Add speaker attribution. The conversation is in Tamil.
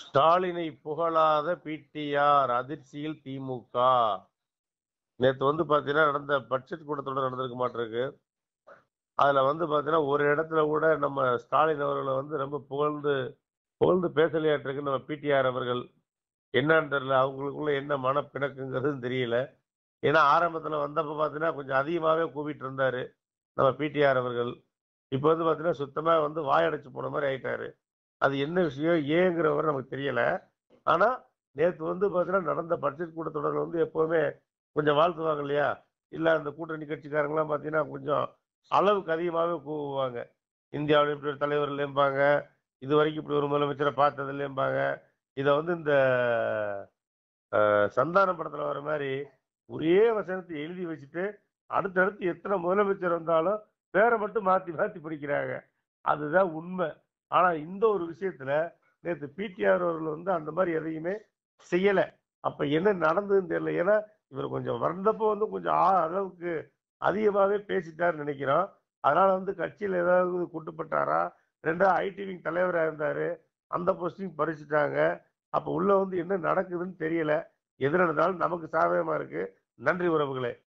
Speaker 1: ஸ்டாலினை புகழாத பிடிஆர் அதிர்ச்சியில் திமுக நேத்து வந்து பாத்தீங்கன்னா நடந்த பட்ஜெட் கூட்டத்தொடர் நடந்திருக்க மாட்டிருக்கு அதுல வந்து பாத்தீங்கன்னா ஒரு இடத்துல கூட நம்ம ஸ்டாலின் அவர்களை வந்து ரொம்ப புகழ்ந்து புகழ்ந்து பேசலையாட்டிருக்கு நம்ம பிடிஆர் அவர்கள் என்னன்னு தெரியல அவங்களுக்குள்ள என்ன மனப்பிணக்குங்கிறதுன்னு தெரியல ஏன்னா ஆரம்பத்துல வந்தப்ப பாத்தீங்கன்னா கொஞ்சம் அதிகமாவே கூவிட்டு இருந்தாரு நம்ம பிடிஆர் அவர்கள் இப்போ வந்து பாத்தீங்கன்னா சுத்தமா வந்து வாயடைச்சு போன மாதிரி ஆயிட்டாரு அது என்ன விஷயம் ஏங்கிறவரை நமக்கு தெரியல ஆனா நேத்து வந்து பாத்தீங்கன்னா நடந்த பட்ஜெட் கூட்டத்தொடர்ல வந்து எப்பவுமே கொஞ்சம் வாழ்த்துவாங்க இல்லையா இல்ல அந்த கூட்டணி கட்சிக்காரங்களாம் பாத்தீங்கன்னா கொஞ்சம் அளவுக்கு அதிகமாகவே கூவுவாங்க இந்தியாவில் இப்படி ஒரு தலைவர் இல்லைம்பாங்க இது வரைக்கும் இப்படி ஒரு முதலமைச்சரை பார்த்தது இல்லைம்பாங்க இதை வந்து இந்த அஹ், சந்தானம் படத்துல வர மாதிரி ஒரே வசனத்தை எழுதி வச்சுட்டு அடுத்தடுத்து எத்தனை முதலமைச்சர் வந்தாலும் பேரை மட்டும் மாத்தி மாத்தி படிக்கிறாங்க அதுதான் உண்மை ஆனா இந்த ஒரு விஷயத்துல நேத்து பிடிஆர் அவர்கள் வந்து அந்த மாதிரி எதையுமே செய்யல அப்ப என்ன நடந்ததுன்னு தெரியல ஏன்னா இவர் கொஞ்சம் வந்தப்போ வந்து கொஞ்சம் ஆ- அளவுக்கு அதிகமாகவே பேசிட்டாருன்னு நினைக்கிறோம் அதனால வந்து கட்சியில் ஏதாவது கூட்டுப்பட்டாரா ரெண்டாவது ஐடி விங் தலைவராக இருந்தாரு அந்த போஸ்டிங் பறிச்சுட்டாங்க அப்ப உள்ள வந்து என்ன நடக்குதுன்னு தெரியல எது நடந்தாலும் நமக்கு சாதகமா இருக்கு நன்றி உறவுகளே